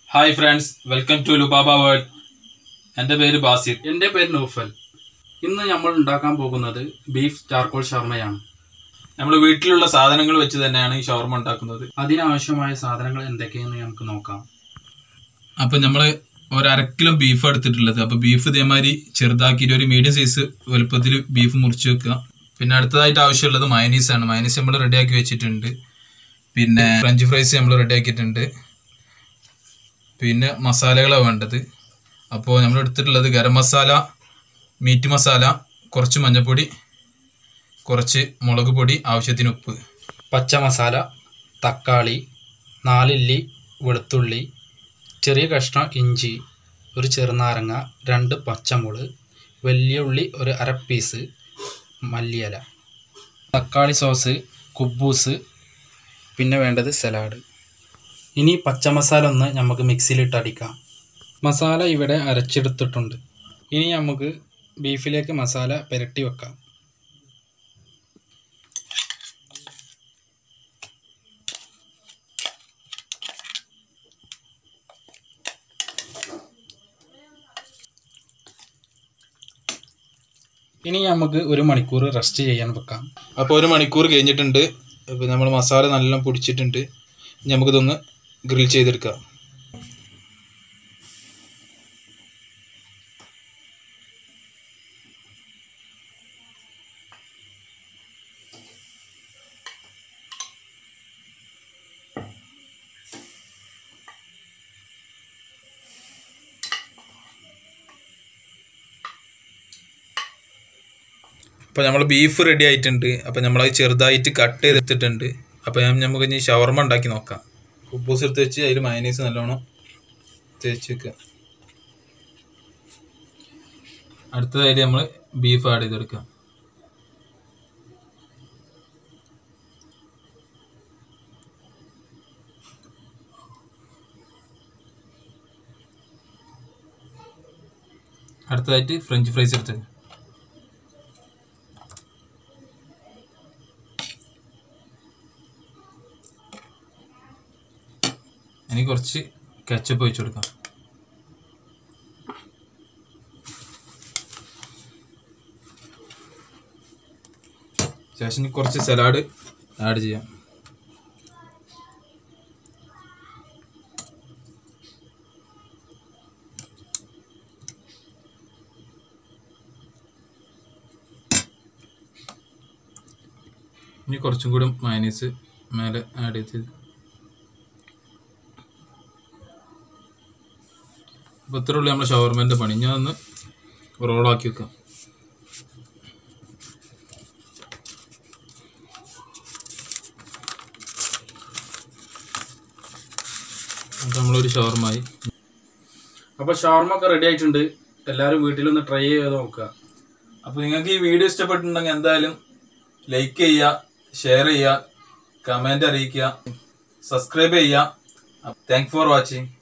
hi friends welcome to Lubaba world എൻ്റെ പേര് Basir എൻ്റെ പേര് നൗഫൽ ഇന്ന് നമ്മൾ ഉണ്ടാക്കാൻ പോകുന്നത് ബീഫ് ചാർക്കോൾ ഷർമയാണ് നമ്മൾ വീട്ടിലുള്ള സാധനങ്ങൾ വെച്ച് തന്നെയാണ് ഈ ഷവർമ ഉണ്ടാക്കുന്നത് അതിനാവശ്യമായ സാധനങ്ങൾ എന്തൊക്കെയെന്ന് നമുക്ക് നോക്കാം അപ്പം നമ്മൾ ഒരു അര കിലോ ബീഫ് എടുത്തിട്ടുള്ളത് അപ്പോൾ ബീഫ് ഇതേമാതിരി ചെറുതാക്കിയിട്ട് ഒരു മീഡിയം സൈസ് വലുപ്പത്തിൽ ബീഫ് മുറിച്ച് വെക്കുക പിന്നെ അടുത്തതായിട്ട് ആവശ്യമുള്ളത് മയനീസ് ആണ് മയനീസ് നമ്മൾ റെഡിയാക്കി വെച്ചിട്ടുണ്ട് പിന്നെ ഫ്രഞ്ച് ഫ്രൈസ് നമ്മൾ റെഡിയാക്കിയിട്ടുണ്ട് പിന്നെ മസാലകളാണ് വേണ്ടത് അപ്പോൾ നമ്മൾ എടുത്തിട്ടുള്ളത് ഗരം മസാല മീറ്റ് മസാല കുറച്ച് മഞ്ഞൾപ്പൊടി കുറച്ച് മുളക് പൊടി ആവശ്യത്തിന് ഉപ്പ് പച്ച മസാല തക്കാളി നാലില്ലി വെളുത്തുള്ളി ചെറിയ കഷ്ണം ഇഞ്ചി ഒരു ചെറുനാരങ്ങ രണ്ട് പച്ചമുളക് വലിയ ഉള്ളി ഒരു അര പീസ് മല്ലിയില തക്കാളി സോസ് കുബൂസ് പിന്നെ വേണ്ടത് സലാഡ് ഇനി പച്ച മസാല ഒന്ന് നമുക്ക് മിക്സിയിലിട്ട് അടിക്കാം മസാല ഇവിടെ അരച്ചെടുത്തിട്ടുണ്ട് ഇനി നമുക്ക് ബീഫിലേക്ക് മസാല പുരട്ടി വെക്കാം ഇനി നമുക്ക് ഒരു മണിക്കൂർ റെസ്റ്റ് ചെയ്യാൻ വെക്കാം അപ്പോൾ ഒരു മണിക്കൂർ കഴിഞ്ഞിട്ടുണ്ട് അപ്പോൾ നമ്മൾ മസാല നല്ലോണം പൊടിച്ചിട്ടുണ്ട് ഇനി നമുക്കിതൊന്ന് ഗ്രിൽ ചെയ്തെടുക്കാം അപ്പോൾ നമ്മൾ ബീഫ് റെഡി ആയിട്ടുണ്ട് അപ്പോൾ നമ്മളത് ചെറുതായിട്ട് കട്ട് ചെയ്തെടുത്തിട്ടുണ്ട് അപ്പോൾ ഞാൻ നമുക്ക് ഇനി ഷവർമ ഉണ്ടാക്കി നോക്കാം കുബൂസ് എടുത്ത് വെച്ച് അതിൽ മയനീസ് നല്ലോണം തേച്ച് വെക്കുക അടുത്തതായിട്ട് നമ്മൾ ബീഫ് ആഡ് ചെയ്തെടുക്കാം അടുത്തതായിട്ട് ഫ്രഞ്ച് ഫ്രൈസ് എടുത്ത് ഇനി കുറച്ച് കച്ചപ്പ് ഒഴിച്ചു കൊടുക്കാം ശേഷം ഇനി കുറച്ച് സലാഡ് ആഡ് ചെയ്യാം ഇനി കുറച്ചും കൂടി മയനീസ് മേലെ ആഡ് ചെയ്ത് അപ്പോൾ ഇത്ര ഉള്ളൂ നമ്മുടെ ഷവർമേൻ്റെ പണി ഞാൻ ഒന്ന് റോളാക്കി വെക്കാം അപ്പോൾ നമ്മളൊരു ഷവർമായി അപ്പോൾ ഷവർമ ഒക്കെ റെഡി ആയിട്ടുണ്ട് എല്ലാവരും വീട്ടിലൊന്ന് ട്രൈ ചെയ്ത് നോക്കുക അപ്പോൾ നിങ്ങൾക്ക് ഈ വീഡിയോ ഇഷ്ടപ്പെട്ടിട്ടുണ്ടെങ്കിൽ എന്തായാലും ലൈക്ക് ചെയ്യുക ഷെയർ ചെയ്യുക കമൻറ്റ് അറിയിക്കുക സബ്സ്ക്രൈബ് ചെയ്യുക താങ്ക് ഫോർ വാച്ചിങ്